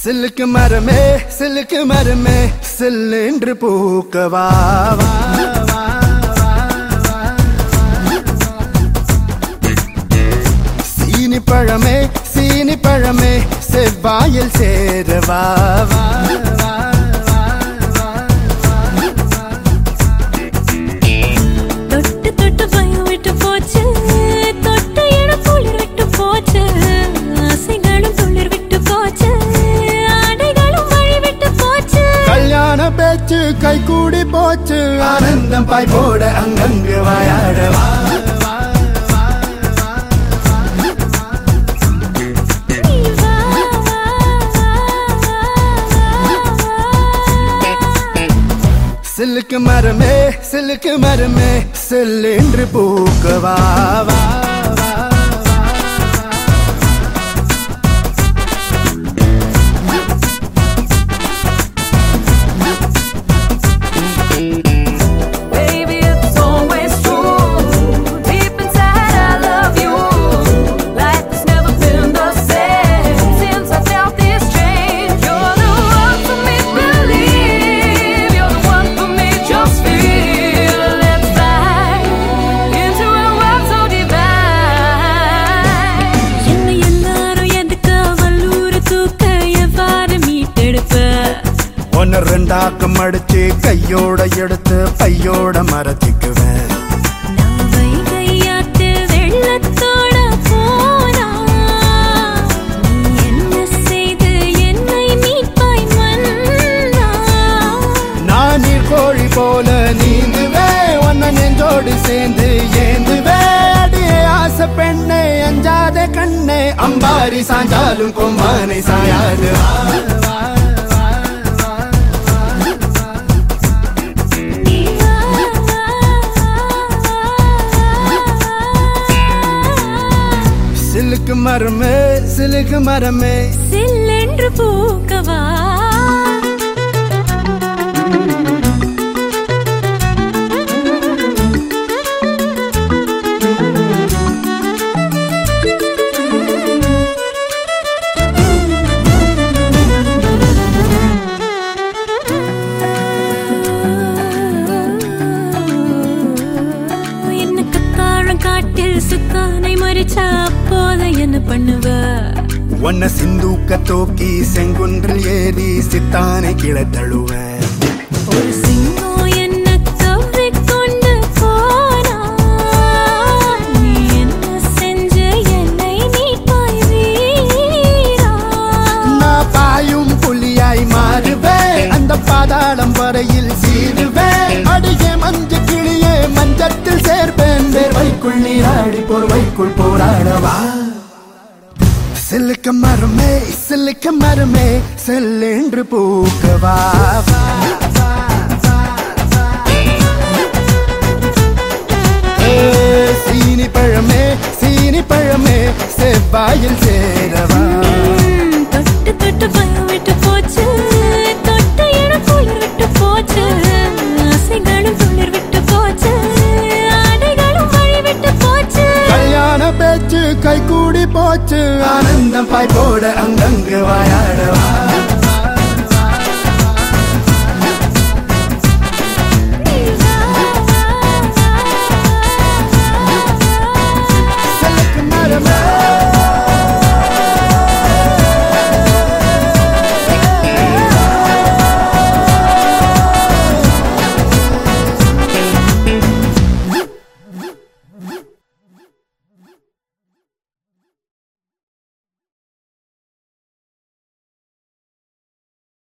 சில்லுக்கு மரமே சில்லுக்கு மரமே சில்லென்று பூக்கவா வா, வா, வா, வா, சீனி பழமே சீனி பழமே செவ்வாயில் சேரவா வா, வா, வா, வா, தொட்டு தொட்டு பயம் விட்டு போச்சு தொட்ட இடம் குளிர் விட்டு போச்சு ஆசைகளும் துளிர் விட்டு போச்சு ஆடைகளும் வழி விட்டு போச்சு கல்யாண பேச்சு கை கூடி போச்சு ஆனந்தம் பாய் போட அங்கங்கு வாயாடவா நீ வா, வா, வா, வா, வா. சில்லுக்கு மரமே சில்லுக்கு மரமே செல்லென்று பூக்கவா வா, வா, வா. Baby, it's always true. Deep inside, I love you. Life has never been the same since I felt this change. You're the one for me, believe. You're the one for me, just feel. Let's fly into a world so divine. என்னை எல்லாரும் எதுக்கு வல்லூர் தூக்க எவ்வாறு மீட்டெடுப்ப ஒன்னு ரெண்டாக்கம் அடிச்சு கையோட எடுத்து பையோட மரத்திக்குவேன் நான் வைகையாத்து வெள்ளத்தோட போனா நீ என்ன செய்து என்னை மீட்பாய் மன்னா நான் நீர் கோழி போல நீந்துவே உன்ன நெஞ்சோடு சேர்ந்து ஏந்துவே அடியே ஆசை பெண்ணே அஞ்சாத கண்ணே அம்பாரி சாஞ்சாலும் கொம்பானை சாயாது வா, வா, வா, வா, நீ வா, வா, வா. சிலுக்கு மரமே சிலுக்கு மரமே சில்லென்று பூக்கவா என்ன கத்தாழம் காட்டில் சுத்தானை மறிச்சா அப்போது என்ன பண்ணுவ உன்ன சிந்தூக்க தூக்கி செங்குன்றில் ஏறி சித்தானை கீழே தழுவேன் ஒரு சிங்கம் என்ன கவ்விக்கொண்டு போனா நீ என்ன செஞ்ச என்னை மீட்பாய் வீரா நான் பாயும் புலியாய் மாறுவேன் அந்த பாதாளம் வரையில் சீருவேன் அடியே மஞ்சு கிளியே மஞ்சத்தில் சேர்ப்பேன் வேர்வைக்குள் நீராடி போர்வைக்குள் போராடவா சிலுக்க மரமே சிலுக்க மரமே செல்லென்று பூக்கவா வா, வா, வா, வா. ஏ, சீனி பழமே சீனி பழமே செவ்வாயில் சேரவா ம், தொட்டு தொட்டு பயம் விட்டு போச்சு தொட்ட இடம் குளிர் விட்டு போச்சு ஆசைகளும் துளிர் விட்டு போச்சு ஆடைகளும் வழி விட்டு போச்சு கல்யாண பேச்சு கை கூடி போச்சு ஆனந்தம் பாய் போட அங்கங்கு வாயாடவா